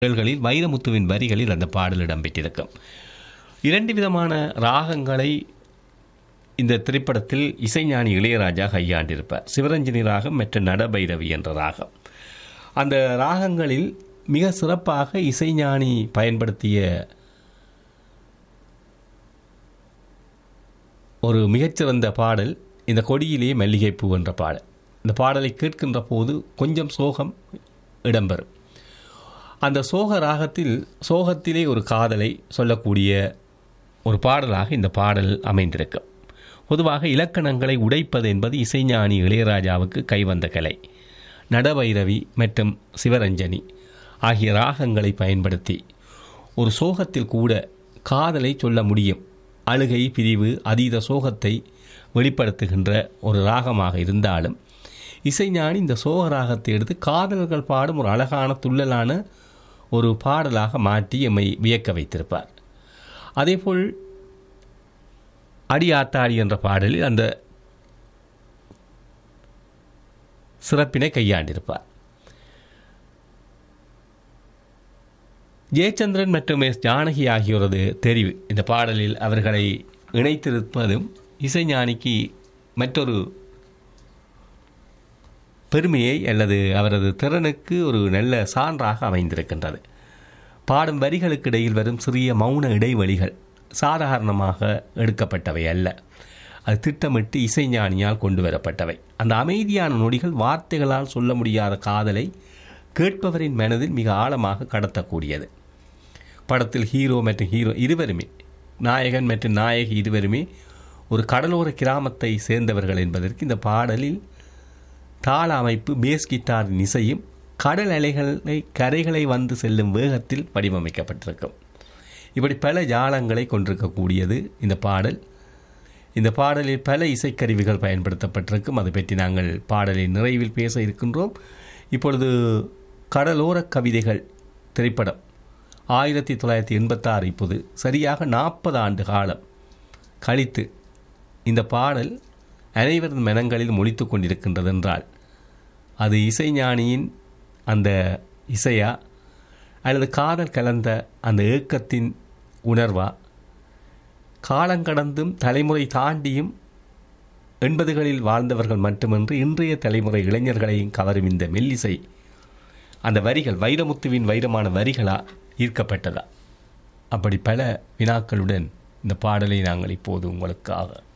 பாடல்களில் வைரமுத்துவின் வரிகளில் அந்த பாடல் இடம்பெற்றிருக்கும் இரண்டு விதமான ராகங்களை இந்த திரைப்படத்தில் இசைஞானி இளையராஜா கையாண்டிருப்பார் சிவரஞ்சனி ராகம் மற்றும் நடபைரவி என்ற ராகம் அந்த ராகங்களில் மிக சிறப்பாக இசைஞானி பயன்படுத்திய ஒரு மிகச்சிறந்த பாடல் இந்த கொடியிலே மல்லிகைப்பூ என்ற பாடல் இந்த பாடலை கேட்கின்ற போது கொஞ்சம் சோகம் இடம்பெறும் அந்த சோக ராகத்தில் சோகத்திலே ஒரு காதலை சொல்லக்கூடிய ஒரு பாடலாக இந்த பாடல் அமைந்திருக்கும் பொதுவாக இலக்கணங்களை உடைப்பது என்பது இசைஞானி இளையராஜாவுக்கு கைவந்த கலை நடபைரவி மற்றும் சிவரஞ்சனி ஆகிய ராகங்களை பயன்படுத்தி ஒரு சோகத்தில் கூட காதலை சொல்ல முடியும் அழுகை பிரிவு அதீத சோகத்தை வெளிப்படுத்துகின்ற ஒரு ராகமாக இருந்தாலும் இசைஞானி இந்த சோக ராகத்தை எடுத்து காதலர்கள் பாடும் ஒரு அழகான துள்ளலான ஒரு பாடலாக மாற்றி எம்மை வியக்க வைத்திருப்பார் அதேபோல் அடி ஆத்தாடி என்ற பாடலில் அந்த சிறப்பினை கையாண்டிருப்பார் ஜெயச்சந்திரன் மற்றும் எஸ் ஜானகி ஆகியோரது தெரிவு இந்த பாடலில் அவர்களை இணைத்திருப்பதும் இசைஞானிக்கு மற்றொரு பெருமையை அல்லது அவரது திறனுக்கு ஒரு நல்ல சான்றாக அமைந்திருக்கின்றது பாடும் வரிகளுக்கு இடையில் வரும் சிறிய மௌன இடைவெளிகள் சாதாரணமாக எடுக்கப்பட்டவை அல்ல அது திட்டமிட்டு இசைஞானியால் கொண்டு வரப்பட்டவை அந்த அமைதியான நொடிகள் வார்த்தைகளால் சொல்ல முடியாத காதலை கேட்பவரின் மனதில் மிக ஆழமாக கடத்தக்கூடியது படத்தில் ஹீரோ மற்றும் ஹீரோ இருவருமே நாயகன் மற்றும் நாயகி இருவருமே ஒரு கடலோர கிராமத்தை சேர்ந்தவர்கள் என்பதற்கு இந்த பாடலில் தாள அமைப்பு பேஸ் கிட்டாரின் இசையும் கடல் அலைகளை கரைகளை வந்து செல்லும் வேகத்தில் வடிவமைக்கப்பட்டிருக்கும் இப்படி பல ஜாலங்களை கொண்டிருக்கக்கூடியது இந்த பாடல் இந்த பாடலில் பல இசைக்கருவிகள் பயன்படுத்தப்பட்டிருக்கும் அதை பற்றி நாங்கள் பாடலின் நிறைவில் பேச இருக்கின்றோம் இப்பொழுது கடலோர கவிதைகள் திரைப்படம் ஆயிரத்தி தொள்ளாயிரத்தி எண்பத்தாறு இப்போது சரியாக நாற்பது ஆண்டு காலம் கழித்து இந்த பாடல் அனைவரது மனங்களில் மொழித்து கொண்டிருக்கின்றது என்றால் அது இசைஞானியின் அந்த இசையா அல்லது காதல் கலந்த அந்த ஏக்கத்தின் உணர்வா காலங்கடந்தும் தலைமுறை தாண்டியும் எண்பதுகளில் வாழ்ந்தவர்கள் மட்டுமன்று இன்றைய தலைமுறை இளைஞர்களையும் கவரும் இந்த மெல்லிசை அந்த வரிகள் வைரமுத்துவின் வைரமான வரிகளா ஈர்க்கப்பட்டதா அப்படி பல வினாக்களுடன் இந்த பாடலை நாங்கள் இப்போது உங்களுக்காக